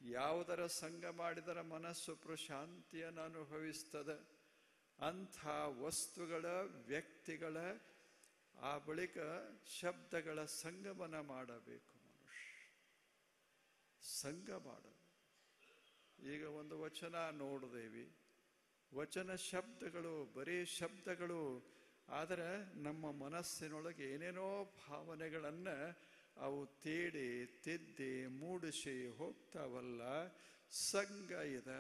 ಯಾವುದರ ಸಂಘ ಮಾಡಿದರ ಮನಸ್ಸು ಪ್ರಶಾಂತಿಯನ್ನು ಅನುಭವಿಸ್ತದೆ ಅಂಥ ವಸ್ತುಗಳ ವ್ಯಕ್ತಿಗಳ ಆ ಬಳಿಕ ಶಬ್ದಗಳ ಸಂಗಮನ ಮಾಡಬೇಕು ಮನುಷ್ಯ ಸಂಘ ಮಾಡಬೇಕು ಈಗ ಒಂದು ವಚನ ನೋಡಿದೇವಿ ವಚನ ಶಬ್ದಗಳು ಬರೀ ಶಬ್ದಗಳು ಆದರೆ ನಮ್ಮ ಮನಸ್ಸಿನೊಳಗೆ ಏನೇನೋ ಭಾವನೆಗಳನ್ನು ಅವು ತೀಡಿ ತಿದ್ದಿ ಮೂಡಿಸಿ ಹೋಗ್ತಾವಲ್ಲ ಸಂಘ ಇದೆ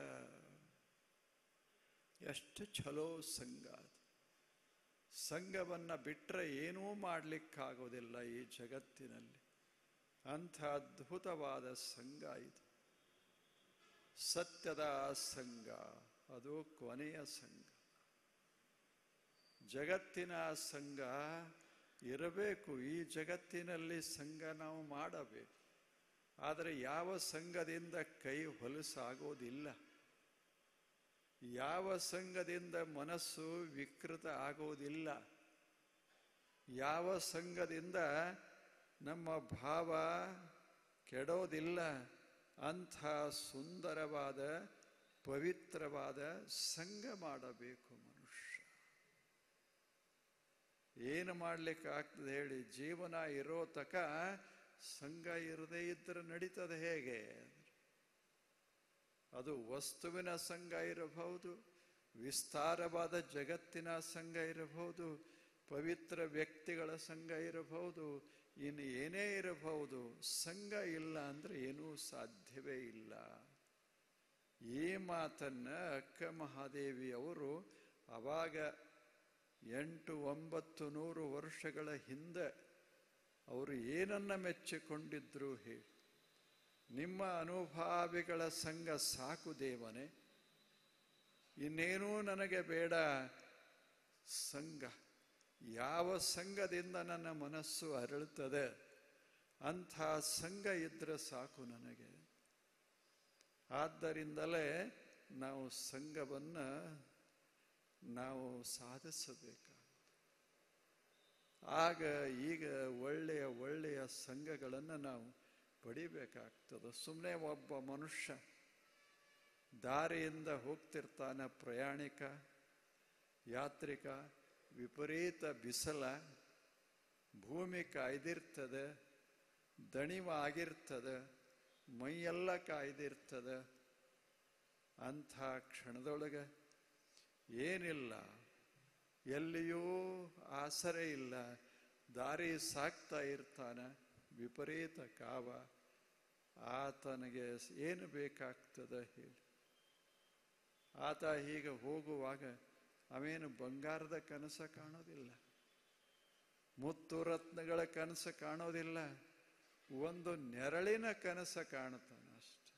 ಎಷ್ಟು ಚಲೋ ಸಂಘ ಅದು ಸಂಘವನ್ನು ಬಿಟ್ಟರೆ ಏನೂ ಮಾಡಲಿಕ್ಕಾಗೋದಿಲ್ಲ ಈ ಜಗತ್ತಿನಲ್ಲಿ ಅಂಥ ಅದ್ಭುತವಾದ ಸಂಘ ಇದು ಸತ್ಯದ ಸಂಘ ಅದು ಕೊನೆಯ ಸಂಘ ಜಗತ್ತಿನ ಸಂಘ ಇರಬೇಕು ಈ ಜಗತ್ತಿನಲ್ಲಿ ಸಂಘ ನಾವು ಮಾಡಬೇಕು ಆದರೆ ಯಾವ ಸಂಘದಿಂದ ಕೈ ಹೊಲಸಾಗೋದಿಲ್ಲ ಯಾವ ಸಂಘದಿಂದ ಮನಸ್ಸು ವಿಕೃತ ಆಗೋದಿಲ್ಲ ಯಾವ ಸಂಘದಿಂದ ನಮ್ಮ ಭಾವ ಕೆಡೋದಿಲ್ಲ ಅಂಥ ಸುಂದರವಾದ ಪವಿತ್ರವಾದ ಸಂಘ ಮಾಡಬೇಕು ಮನುಷ್ಯ ಏನು ಮಾಡ್ಲಿಕ್ಕೆ ಆಗ್ತದೆ ಹೇಳಿ ಜೀವನ ಇರೋ ತಕ ಸಂಘ ಇರದೇ ಇದ್ರೆ ನಡೀತದೆ ಹೇಗೆ ಅದು ವಸ್ತುವಿನ ಸಂಘ ಇರಬಹುದು ವಿಸ್ತಾರವಾದ ಜಗತ್ತಿನ ಸಂಘ ಇರಬಹುದು ಪವಿತ್ರ ವ್ಯಕ್ತಿಗಳ ಸಂಘ ಇರಬಹುದು ಇನ್ನು ಏನೇ ಇರಬಹುದು ಸಂಘ ಇಲ್ಲ ಅಂದ್ರೆ ಏನೂ ಸಾಧ್ಯವೇ ಇಲ್ಲ ಈ ಮಾತನ್ನ ಅಕ್ಕ ಮಹಾದೇವಿ ಅವರು ಅವಾಗ ಎಂಟು ಒಂಬತ್ತು ನೂರು ವರ್ಷಗಳ ಹಿಂದೆ ಅವರು ಏನನ್ನ ಮೆಚ್ಚಿಕೊಂಡಿದ್ರು ಹೇಳಿ ನಿಮ್ಮ ಅನುಭಾವಿಗಳ ಸಂಘ ಸಾಕು ದೇವನೇ ಇನ್ನೇನೂ ನನಗೆ ಬೇಡ ಸಂಘ ಯಾವ ಸಂಘದಿಂದ ನನ್ನ ಮನಸ್ಸು ಅರಳುತ್ತದೆ ಅಂಥ ಸಂಘ ಇದ್ರೆ ಸಾಕು ನನಗೆ ಆದ್ದರಿಂದಲೇ ನಾವು ಸಂಘವನ್ನು ನಾವು ಸಾಧಿಸಬೇಕಾಗುತ್ತೆ ಆಗ ಈಗ ಒಳ್ಳೆಯ ಒಳ್ಳೆಯ ಸಂಘಗಳನ್ನು ನಾವು ಪಡಿಬೇಕಾಗ್ತದೆ ಸುಮ್ಮನೆ ಒಬ್ಬ ಮನುಷ್ಯ ದಾರಿಯಿಂದ ಹೋಗ್ತಿರ್ತಾನ ಪ್ರಯಾಣಿಕ ಯಾತ್ರಿಕ ವಿಪರೀತ ಬಿಸಲ ಭೂಮಿ ಕಾಯ್ದಿರ್ತದೆ ದಣಿವ ಆಗಿರ್ತದೆ ಮೈಯೆಲ್ಲ ಕಾಯ್ದಿರ್ತದೆ ಅಂಥ ಕ್ಷಣದೊಳಗೆ ಏನಿಲ್ಲ ಎಲ್ಲಿಯೂ ಆಸರೆ ಇಲ್ಲ ದಾರಿ ಸಾಕ್ತಾ ಇರ್ತಾನ ವಿಪರೀತ ಕಾವ ಆತನಿಗೆ ಏನು ಬೇಕಾಗ್ತದೆ ಹೇಳಿ ಆತ ಹೀಗೆ ಹೋಗುವಾಗ ಅವೇನು ಬಂಗಾರದ ಕನಸ ಕಾಣೋದಿಲ್ಲ ಮುತ್ತು ರತ್ನಗಳ ಕನಸು ಕಾಣೋದಿಲ್ಲ ಒಂದು ನೆರಳಿನ ಕನಸ ಕಾಣುತ್ತಾನೆ ಅಷ್ಟೆ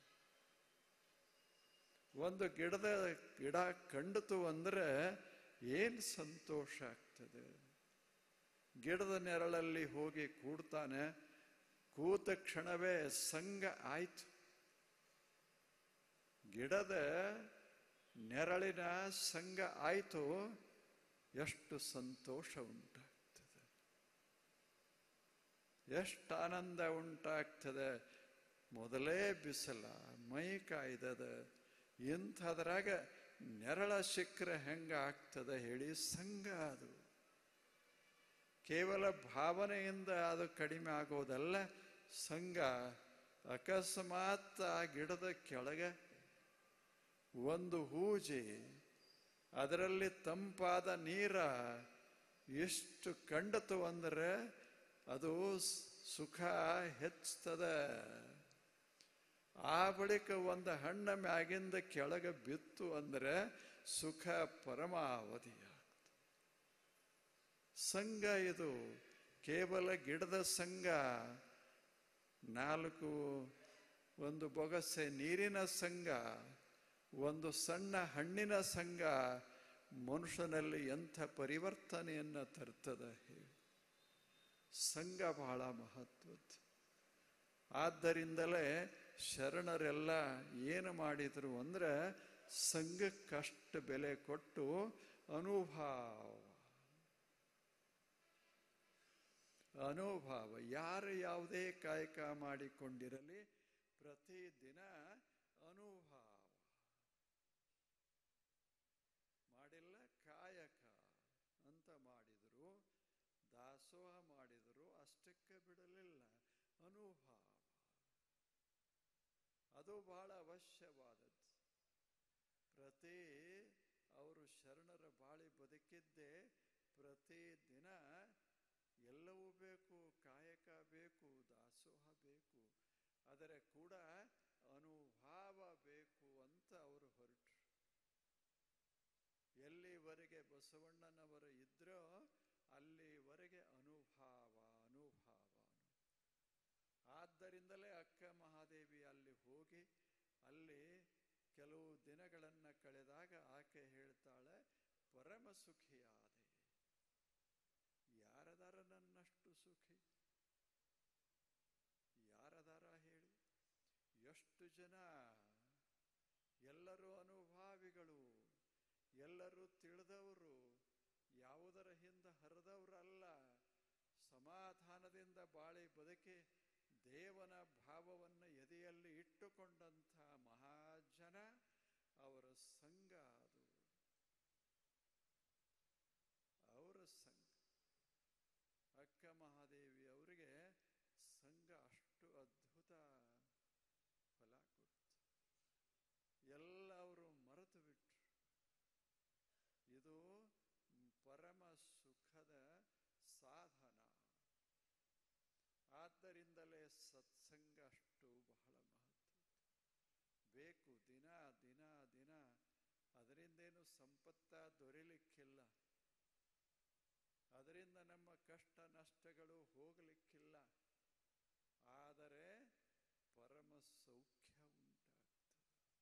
ಒಂದು ಗಿಡದ ಗಿಡ ಕಂಡಿತು ಅಂದ್ರೆ ಏನು ಸಂತೋಷ ಆಗ್ತದೆ ಗಿಡದ ನೆರಳಲ್ಲಿ ಹೋಗಿ ಕೂಡ್ತಾನೆ ಕೂತ ಕ್ಷಣವೇ ಸಂಘ ಆಯ್ತು ಗಿಡದ ನೆರಳಿನ ಸಂಘ ಆಯ್ತು ಎಷ್ಟು ಸಂತೋಷ ಉಂಟಾಗ್ತದೆ ಎಷ್ಟು ಆನಂದ ಉಂಟಾಗ್ತದೆ ಮೊದಲೇ ಬಿಸಲ ಮೈ ಕಾಯ್ದದ ಇಂಥದ್ರಾಗ ನೆರಳ ಸಿಕ್ಕರೆ ಹೆಂಗ ಆಗ್ತದೆ ಹೇಳಿ ಸಂಘ ಅದು ಕೇವಲ ಭಾವನೆಯಿಂದ ಅದು ಕಡಿಮೆ ಆಗೋದಲ್ಲ ಸಂಘ ಅಕಸ್ಮಾತ್ ಆ ಗಿಡದ ಕೆಳಗೆ ಒಂದು ಹೂಜಿ ಅದರಲ್ಲಿ ತಂಪಾದ ನೀರ ಎಷ್ಟು ಕಂಡತು ಅಂದರೆ ಅದು ಸುಖ ಹೆಚ್ಚುತ್ತದೆ ಆ ಬಳಿಕ ಒಂದು ಹಣ್ಣ ಮ್ಯಾಗಿಂದ ಕೆಳಗೆ ಬಿತ್ತು ಅಂದರೆ ಸುಖ ಪರಮಾವಧಿ ಸಂಘ ಇದು ಕೇವಲ ಗಿಡದ ಸಂಘ ನಾಲ್ಕು ಒಂದು ಬೊಗಸೆ ನೀರಿನ ಸಂಘ ಒಂದು ಸಣ್ಣ ಹಣ್ಣಿನ ಸಂಘ ಮನುಷ್ಯನಲ್ಲಿ ಎಂಥ ಪರಿವರ್ತನೆಯನ್ನು ತರ್ತದೆ ಹೇಳಿ ಸಂಘ ಬಹಳ ಮಹತ್ವದ್ದು ಆದ್ದರಿಂದಲೇ ಶರಣರೆಲ್ಲ ಏನು ಮಾಡಿದರು ಅಂದರೆ ಸಂಘಕ್ಕಷ್ಟು ಬೆಲೆ ಕೊಟ್ಟು ಅನುಭಾವ ಅನುಭಾವ ಯಾರು ಯಾವುದೇ ಕಾಯಕ ಮಾಡಿಕೊಂಡಿರಲಿ ಪ್ರತಿದಿನ ಅನುಭಾವ ಮಾಡಿಲ್ಲ ಕಾಯಕ ಅಂತ ಮಾಡಿದರು ದಾಸೋಹ ಮಾಡಿದರು ಅಷ್ಟಕ್ಕೆ ಬಿಡಲಿಲ್ಲ ಅನುಭಾವ ಅದು ಬಹಳ ಅವಶ್ಯವಾದದ್ದು ಪ್ರತಿ ಅವರು ಶರಣರ ಬಾಳಿ ಬದುಕಿದ್ದೇ ಪ್ರತಿ ದಿನ ಎಲ್ಲವೂ ಬೇಕು ಕಾಯಕ ಬೇಕು ದಾಸೋಹ ಬೇಕು ಅದರ ಕೂಡ ಅನುಭಾವ ಬೇಕು ಅಂತ ಅವರು ಹೊರಟರು ಎಲ್ಲಿವರೆಗೆ ಬಸವಣ್ಣನವರು ಇದ್ರೋ ಅಲ್ಲಿವರೆಗೆ ಅನುಭಾವ ಅನುಭಾವ ಅನು ಆದ್ದರಿಂದಲೇ ಅಕ್ಕ ಮಹಾದೇವಿ ಅಲ್ಲಿ ಹೋಗಿ ಅಲ್ಲಿ ಕೆಲವು ದಿನಗಳನ್ನು ಕಳೆದಾಗ ಆಕೆ ಹೇಳ್ತಾಳೆ ಪರಮ ಸುಖಿಯಾದೆ ಯಾರದಾರ ನನ್ನಷ್ಟು ಸುಖಿ ಯಾರದಾರ ಹೇಳಿ ಎಷ್ಟು ಜನ ಎಲ್ಲರೂ ಅನುಭಾವಿಗಳು ಎಲ್ಲರೂ ತಿಳಿದವರು ಯಾವುದರ ಹಿಂದೆ ಹರಿದವರಲ್ಲ ಸಮಾಧಾನದಿಂದ ಬಾಳಿ ಬದುಕಿ ದೇವನ ಭಾವವನ್ನು ಎದೆಯಲ್ಲಿ ಇಟ್ಟುಕೊಂಡಂಥ ಮಹಾಜನ ಅವರ ಸಂಘ ಅದು ಅವರ ಸಂಘ ಅಕ್ಕ ಮಹಾದೇವಿ ಅವರಿಗೆ ಸಂಘ ಅಷ್ಟು ಅದ್ಭುತ ಫಲ ಕೊಡ್ತು ಎಲ್ಲ ಅವರು ಮರೆತು ಬಿಟ್ರು ಇದು ಪರಮ ಸುಖದ ಸಾಧನ ಆದ್ದರಿಂದಲೇ ಸತ್ಸಂಗ ಅಷ್ಟು ಬಹಳ ಮಹತ್ವ ಬೇಕು ದಿನ ದಿನ ದಿನ ಅದರಿಂದೇನು ಸಂಪತ್ತ ದೊರೆಯಲಿಕ್ಕಿಲ್ಲ ಅದರಿಂದ ನಮ್ಮ ಕಷ್ಟ ನಷ್ಟಗಳು ಹೋಗಲಿಕ್ಕಿಲ್ಲ ಆದರೆ ಪರಮ ಸೌಖ್ಯ ಉಂಟಾಗ್ತದೆ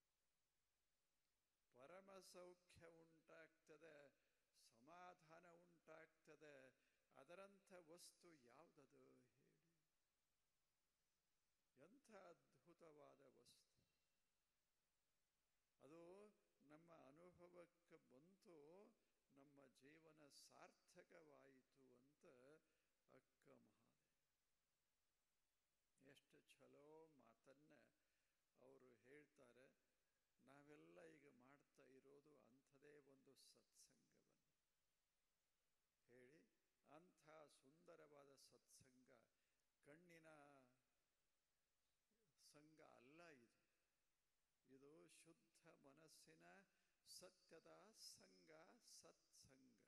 ಪರಮ ಸೌಖ್ಯ ಉಂಟಾಗ್ತದೆ ಸಮಾಧಾನ ಉಂಟಾಗ್ತದೆ ಅದರಂಥ ವಸ್ತು ಯಾವುದದು ಹೇಳಿ ಎಂಥ ಅದ್ಭುತವಾದ ವಸ್ತು ಅದು ನಮ್ಮ ಅನುಭವಕ್ಕೆ ಬಂತು ನಮ್ಮ ಜೀವನ ಸಾರ್ಥಕವಾಯಿತು ಅಂತ ಅಕ್ಕ ಮಹಾದೇವಿ ಎಷ್ಟು ಚಲೋ ಮಾತನ್ನ ಅವರು ಹೇಳ್ತಾರೆ ನಾವೆಲ್ಲ ಈಗ ಮಾಡ್ತಾ ಇರೋದು ಅಂಥದೇ ಒಂದು ಸತ್ಸಂಗವನ್ನು ಹೇಳಿ ಅಂಥ ಸುಂದರವಾದ ಸತ್ಸಂಗ ಕಣ್ಣಿನ ಸಂಘ ಅಲ್ಲ ಇದು ಇದು ಶುದ್ಧ ಮನಸ್ಸಿನ ಸತ್ಯದ ಸಂಘ ಸತ್ಸಂಗ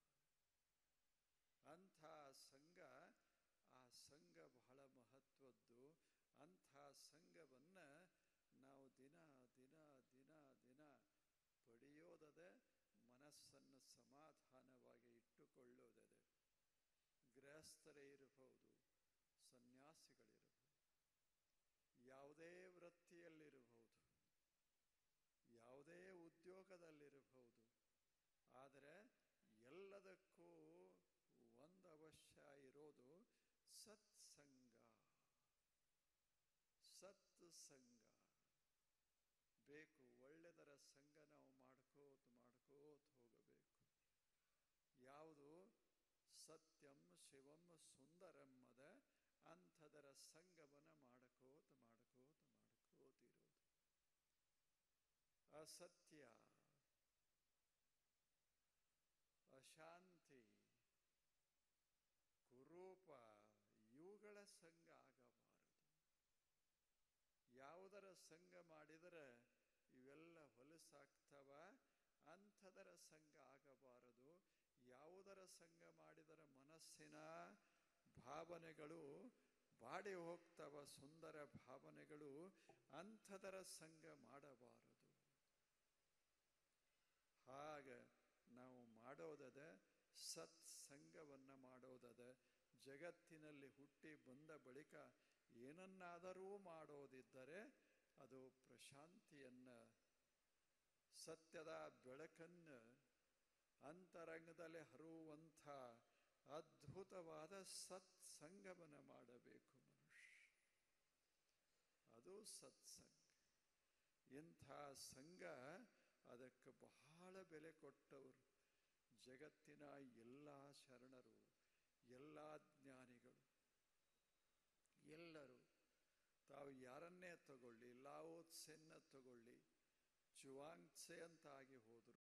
ಅಂಥ ಸಂಘ ಆ ಸಂಘ ಬಹಳ ಮಹತ್ವದ್ದು ಅಂಥ ಸಂಘವನ್ನು ನಾವು ದಿನ ದಿನ ದಿನ ದಿನ ಪಡೆಯೋದದೆ ಮನಸ್ಸನ್ನು ಸಮಾಧಾನವಾಗಿ ಇಟ್ಟುಕೊಳ್ಳೋದದೆ ಗೃಹಸ್ಥರೇ ಇರಬಹುದು ಸನ್ಯಾಸಿಗಳಿರಬಹುದು ಯಾವುದೇ ವೃತ್ತಿಯಲ್ಲಿರಬಹುದು ಯಾವುದೇ ಉದ್ಯೋಗದಲ್ಲಿರಬಹುದು ಆದರೆ ಎಲ್ಲದಕ್ಕೂ ಒಂದು ಅವಶ್ಯ ಇರೋದು ಸತ್ಸಂಗ ಸತ್ ಸಂಘ ಬೇಕು ಒಳ್ಳೆದರ ಸಂಘ ನಾವು ಮಾಡ್ಕೋತ ಮಾಡ್ಕೋತ ಹೋಗಬೇಕು ಯಾವುದು ಸತ್ಯಂ ಶಿವಂ ಸುಂದರಂ ಅದ ಅಂಥದರ ಸಂಘವನ್ನು ಮಾಡ್ಕೋತ ಮಾಡ್ಕೋತ ಮಾಡ್ಕೋತಿರೋದು ಅಸತ್ಯ ಅಶಾಂತಿ ಕುರೂಪ ಇವುಗಳ ಸಂಘ ಆಗಬಾರದು ಯಾವುದರ ಸಂಘ ಮಾಡಿದರೆ ಇವೆಲ್ಲ ಹೊಲಸಾಗ್ತವ ಅಂಥದರ ಸಂಘ ಆಗಬಾರದು ಯಾವುದರ ಸಂಘ ಮಾಡಿದರೆ ಮನಸ್ಸಿನ ಭಾವನೆಗಳು ಬಾಡಿ ಹೋಗ್ತವ ಸುಂದರ ಭಾವನೆಗಳು ಅಂಥದರ ಸಂಘ ಮಾಡಬಾರದು ಹಾಗ ನಾವು ಮಾಡೋದದ ಸತ್ಸಂಗವನ್ನು ಮಾಡೋದದ ಜಗತ್ತಿನಲ್ಲಿ ಹುಟ್ಟಿ ಬಂದ ಬಳಿಕ ಏನನ್ನಾದರೂ ಮಾಡೋದಿದ್ದರೆ ಅದು ಪ್ರಶಾಂತಿಯನ್ನು ಸತ್ಯದ ಬೆಳಕನ್ನು ಅಂತರಂಗದಲ್ಲಿ ಹರುವಂಥ ಅದ್ಭುತವಾದ ಸತ್ಸಂಗವನ್ನು ಮಾಡಬೇಕು ಮನುಷ್ಯ ಅದು ಸತ್ಸಂಗ ಇಂಥ ಸಂಘ ಅದಕ್ಕೆ ಬಹಳ ಬೆಲೆ ಕೊಟ್ಟವರು ಜಗತ್ತಿನ ಎಲ್ಲ ಶರಣರು ಎಲ್ಲ ಜ್ಞಾನಿಗಳು ಎಲ್ಲರೂ ತಾವು ಯಾರನ್ನೇ ತಗೊಳ್ಳಿ ಲಾವೋತ್ಸೆ ಚಿಕಿತ್ಸೆಯನ್ನು ತಗೊಳ್ಳಿ ಜುವಾಂಗ್ಸೆ ಅಂತ ಆಗಿ ಹೋದರು